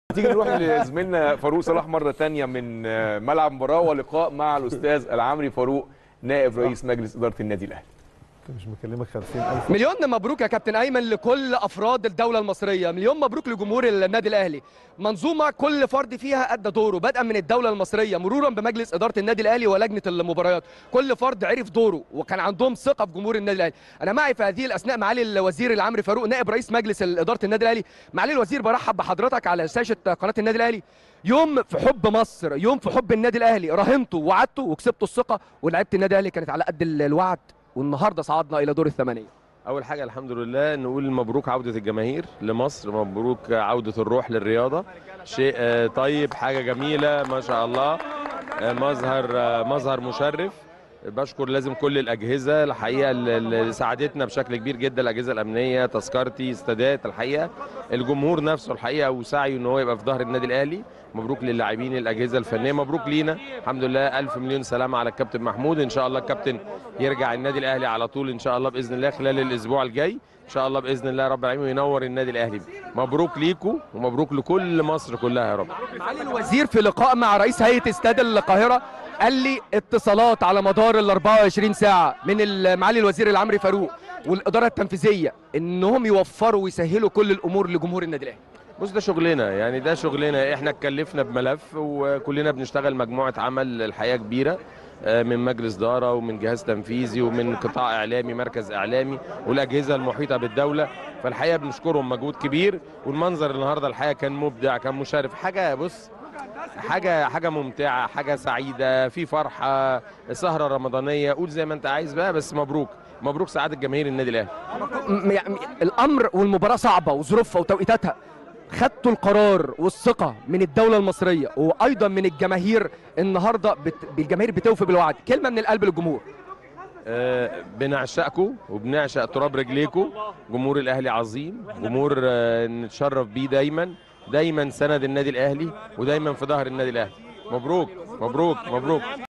تيجي نروح لزميلنا فاروق صلاح مره تانية من ملعب مباراه ولقاء مع الاستاذ العمري فاروق نائب رئيس مجلس اداره النادي الاهلي انت مش مكلمك 50000 مليون مبروك يا كابتن ايمن لكل افراد الدوله المصريه مليون مبروك لجمهور النادي الاهلي منظومه كل فرد فيها ادى دوره بدءا من الدوله المصريه مرورا بمجلس اداره النادي الاهلي ولجنه المباريات كل فرد عرف دوره وكان عندهم ثقه في جمهور النادي الاهلي انا معي في هذه الاثناء معالي الوزير العمري فاروق نائب رئيس مجلس اداره النادي الاهلي معالي الوزير برحب بحضرتك على شاشه قناه النادي الاهلي يوم في حب مصر يوم في حب النادي الاهلي راهنتوا ووعدتوا وكسبتوا الثقه ولعيبه النادي الاهلي كانت على قد الوعد والنهارده صعدنا الى دور الثمانيه اول حاجه الحمد لله نقول مبروك عوده الجماهير لمصر مبروك عوده الروح للرياضه شيء آه، طيب حاجه جميله ما شاء الله آه، مظهر آه، مظهر مشرف بشكر لازم كل الاجهزه الحقيقه اللي ساعدتنا بشكل كبير جدا الاجهزه الامنيه تذكرتي استادات الحقيقه الجمهور نفسه الحقيقه وسعيه ان هو يبقى في ظهر النادي الاهلي مبروك للاعبين الاجهزه الفنيه مبروك لينا الحمد لله الف مليون سلامه على الكابتن محمود ان شاء الله الكابتن يرجع النادي الاهلي على طول ان شاء الله باذن الله خلال الاسبوع الجاي ان شاء الله باذن الله رب العالمين وينور النادي الاهلي مبروك ليكم ومبروك لكل مصر كلها يا رب معالي الوزير في لقاء مع رئيس هيئه استاد القاهره قال لي اتصالات على مدار ال 24 ساعه من ال- معالي الوزير العمري فاروق والاداره التنفيذيه انهم يوفروا ويسهلوا كل الامور لجمهور النادي الاهلي بص ده شغلنا يعني ده شغلنا احنا اتكلفنا بملف وكلنا بنشتغل مجموعه عمل الحقيقه كبيره آه، من مجلس اداره ومن جهاز تنفيذي ومن قطاع اعلامي مركز اعلامي والاجهزه المحيطه بالدوله فالحقيقه بنشكرهم مجهود كبير والمنظر النهارده الحقيقه كان مبدع كان مشرف حاجه بص حاجه حاجه ممتعه حاجه سعيده في فرحه سهره رمضانيه قول زي ما انت عايز بقى بس مبروك مبروك سعاده جماهير النادي الاهلي م- يعني الامر والمباراه صعبه وظروفها وتوقيتاتها خدتوا القرار والثقه من الدوله المصريه وايضا من الجماهير النهارده بت... الجماهير بتوفي بالوعد كلمه من القلب للجمهور آه، بنعشقكم وبنعشق تراب رجليكم جمهور الاهلي عظيم جمهور آه، نتشرف بيه دايما دايما سند النادي الاهلي ودايما في ظهر النادي الاهلي مبروك مبروك مبروك